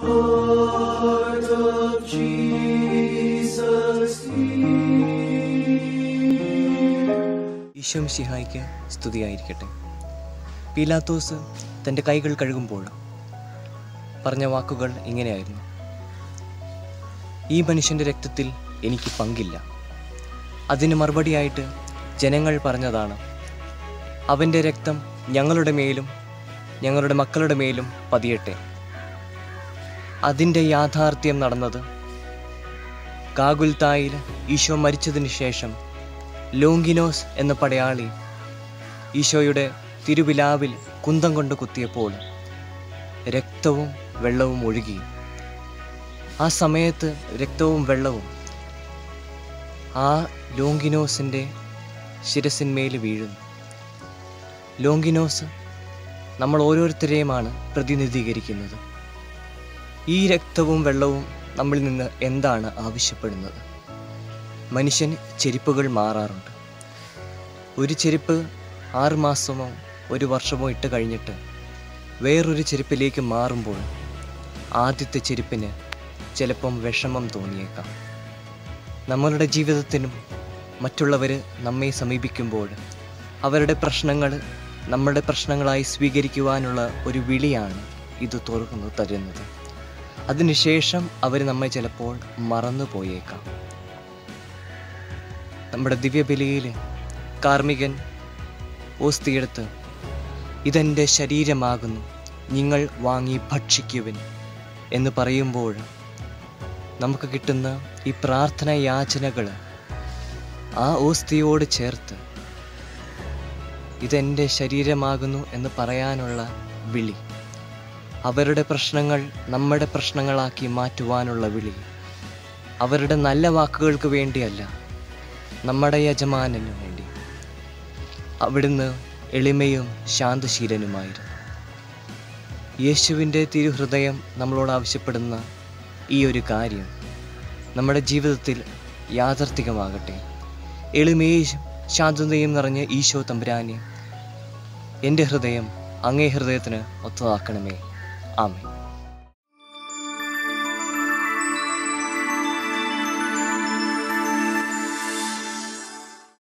heart of Jesus near. Isho മിശിഹായ്ക്ക് സ്തുതിയായിരിക്കട്ടെ പീലാത്തോസ് തൻ്റെ കൈകൾ കഴുകുമ്പോൾ പറഞ്ഞ വാക്കുകൾ ഇങ്ങനെയായിരുന്നു ഈ മനുഷ്യൻ്റെ രക്തത്തിൽ എനിക്ക് പങ്കില്ല അതിന് മറുപടിയായിട്ട് ജനങ്ങൾ പറഞ്ഞതാണ് അവൻ്റെ രക്തം ഞങ്ങളുടെ മേലും ഞങ്ങളുടെ മക്കളുടെ മേലും പതിയട്ടെ അതിൻ്റെ യാഥാർത്ഥ്യം നടന്നത് കാഗുൽത്തായിൽ ഈശോ മരിച്ചതിന് ശേഷം ലോങ്കിനോസ് എന്ന പടയാളി ഈശോയുടെ തിരുവിലാവിൽ കുന്തം കൊണ്ട് കുത്തിയപ്പോൾ രക്തവും വെള്ളവും ഒഴുകി ആ സമയത്ത് രക്തവും വെള്ളവും ആ ലോങ്കിനോസിൻ്റെ ശിരസിന്മേൽ വീഴുന്നു ലോങ്കിനോസ് നമ്മൾ ഓരോരുത്തരെയുമാണ് പ്രതിനിധീകരിക്കുന്നത് ഈ രക്തവും വെള്ളവും നമ്മളിൽ നിന്ന് എന്താണ് ആവശ്യപ്പെടുന്നത് മനുഷ്യൻ ചെരുപ്പുകൾ മാറാറുണ്ട് ഒരു ചെരുപ്പ് ആറ് മാസമോ ഒരു വർഷമോ ഇട്ട് കഴിഞ്ഞിട്ട് വേറൊരു ചെരുപ്പിലേക്ക് മാറുമ്പോൾ ആദ്യത്തെ ചെരുപ്പിന് ചിലപ്പം വിഷമം തോന്നിയേക്കാം നമ്മളുടെ ജീവിതത്തിനും മറ്റുള്ളവർ നമ്മെ സമീപിക്കുമ്പോൾ അവരുടെ പ്രശ്നങ്ങൾ നമ്മുടെ പ്രശ്നങ്ങളായി സ്വീകരിക്കുവാനുള്ള ഒരു വിളിയാണ് ഇത് തുറന്നു തരുന്നത് അതിനുശേഷം അവർ നമ്മെ ചിലപ്പോൾ മറന്നു പോയേക്കാം നമ്മുടെ ദിവ്യബലിയിൽ കാർമികൻ ഓസ്തിയെടുത്ത് ഇതെൻ്റെ ശരീരമാകുന്നു നിങ്ങൾ വാങ്ങി ഭക്ഷിക്കുവിൻ എന്ന് പറയുമ്പോൾ നമുക്ക് കിട്ടുന്ന ഈ പ്രാർത്ഥന യാചനകൾ ആ ഓസ്തിയോട് ചേർത്ത് ഇതെൻ്റെ ശരീരമാകുന്നു എന്ന് പറയാനുള്ള വിളി അവരുടെ പ്രശ്നങ്ങൾ നമ്മുടെ പ്രശ്നങ്ങളാക്കി മാറ്റുവാനുള്ള വിളി അവരുടെ നല്ല വാക്കുകൾക്ക് വേണ്ടിയല്ല നമ്മുടെ യജമാനന് വേണ്ടി അവിടുന്ന് എളിമയും ശാന്തശീലനുമായിരുന്നു യേശുവിൻ്റെ തിരുഹൃദയം നമ്മളോട് ആവശ്യപ്പെടുന്ന ഈ ഒരു കാര്യം നമ്മുടെ ജീവിതത്തിൽ യാഥാർത്ഥികമാകട്ടെ എളിമയും ശാന്തതയും നിറഞ്ഞ ഈശോ തമ്പുരാനെ എൻ്റെ ഹൃദയം അങ്ങേ ഹൃദയത്തിന് ഒത്തതാക്കണമേ ആമേ